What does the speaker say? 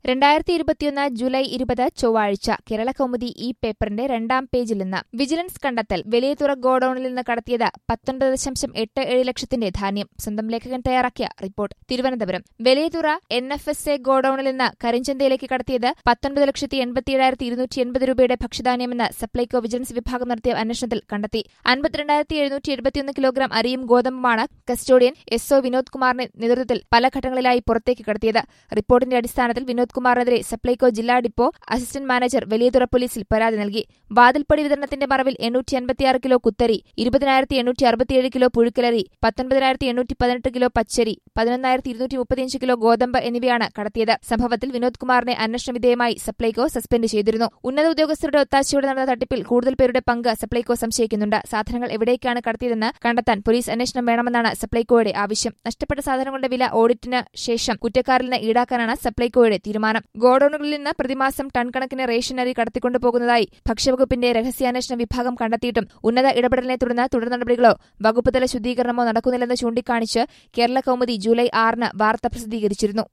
രണ്ടായിരത്തി ഇരുപത്തിയൊന്ന് ജൂലൈ ഇരുപത് ചൊവ്വാഴ്ച കേരള കൗമുദി ഈ പേപ്പറിന്റെ രണ്ടാം പേജിൽ നിന്ന് വിജിലൻസ് കണ്ടെത്തൽ വലിയതുറ ഗോഡൌണിൽ നിന്ന് കടത്തിയത് പത്തൊൻപത് ദശാംശം എട്ട് ഏഴ് ലക്ഷത്തിന്റെ ധാന്യം സ്വന്തം ലേഖകൻ തയ്യാറാക്കിയ report Thiruvananthapuram Valiyathura N F S A ഗോഡൌണിൽ നിന്ന് കരിഞ്ചന്തയിലേക്ക് കടത്തിയത് പത്തൊൻപത് ലക്ഷത്തി എൺപത്തിയേഴായിരത്തി ഇരുന്നൂറ്റി എൺപത് രൂപയുടെ ഭക്ഷ്യധാന്യമെന്ന് സപ്ലൈകോ വിജിലൻസ് വിഭാഗം നടത്തിയ അന്വേഷണത്തിൽ കണ്ടെത്തി അൻപത്തിരണ്ടായിരത്തി എഴുന്നൂറ്റി എഴുപത്തിയൊന്ന് കിലോഗ്രാം അരിയും ഗോതമ്പുമാണ് കസ്റ്റോഡിയൻ എസ് ഒ വിനോദ് കുമാറിന്റെ നേതൃത്വത്തിൽ പല ഘട്ടങ്ങളിലായി പുറത്തേക്ക് കടത്തിയത് റിപ്പോർട്ടിന്റെ അടിസ്ഥാനത്തിൽ വിനോദ് കുമാറിനെതിരെ സപ്ലൈകോ ജില്ലാ ഡിപ്പോ അസിസ്റ്റന്റ് മാനേജർ വലിയതുറ പോലീസിൽ പരാതി നൽകി വാതിൽപ്പടി വിതരണത്തിന്റെ മറവിൽ എണ്ണൂറ്റി അൻപത്തിയാറ് കിലോ കുത്തരി ഇരുപതിനായിരത്തി എണ്ണൂറ്റി അറുപത്തിയേഴ് കിലോ പുഴുക്കലരി പത്തൊൻപതിനായിരത്തി എണ്ണൂറ്റി പതിനെട്ട് കിലോ പച്ചരി പതിനൊന്നായിരത്തി ഇരുന്നൂറ്റി മുപ്പത്തിയഞ്ച് കിലോ ഗോതമ്പ് എന്നിവയാണ് കടത്തിയത് സംഭവത്തിൽ വിനോദ് കുമാറിനെ അന്വേഷണ വിധേയമായി സപ്ലൈകോ സസ്പെൻഡ് ചെയ്തിരുന്നു ഉന്നത ഉദ്യോഗസ്ഥരുടെ ഒത്താശയോടെ നടന്ന തട്ടിപ്പിൽ കൂടുതൽ പേരുടെ പങ്ക് സപ്ലൈകോ സംശയിക്കുന്നുണ്ട് സാധനങ്ങൾ എവിടേക്കാണ് കടത്തിയതെന്ന് കണ്ടെത്താൻ പോലീസ് അന്വേഷണം വേണമെന്നാണ് സപ്ലൈകോയുടെ ആവശ്യം നഷ്ടപ്പെട്ട സാധനങ്ങളുടെ വില ഓഡിറ്റിന് ശേഷം കുറ്റക്കാരിൽ നിന്ന് ഈടാക്കാനാണ് സപ്ലൈകോയുടെ തീരുമാനം ഗോഡൌണുകളിൽ നിന്ന് പ്രതിമാസം ടൺ കണക്കിന് റേഷൻ അരി കടത്തിക്കൊണ്ടുപോകുന്നതായി ഭക്ഷ്യവകുപ്പിന്റെ രഹസ്യാന്വേഷണ വിഭാഗം കണ്ടെത്തിയിട്ടും ഉന്നത ഇടപെടലിനെ തുടർന്ന് തുടർ നടപടികളോ വകുപ്പുതല ശുദ്ധീകരണമോ നടക്കുന്നില്ലെന്ന് ചൂണ്ടിക്കാണിച്ച് കേരള കൗമുദി ജൂലൈ ആറിന് വാർത്ത പ്രസിദ്ധീകരിച്ചിരുന്നു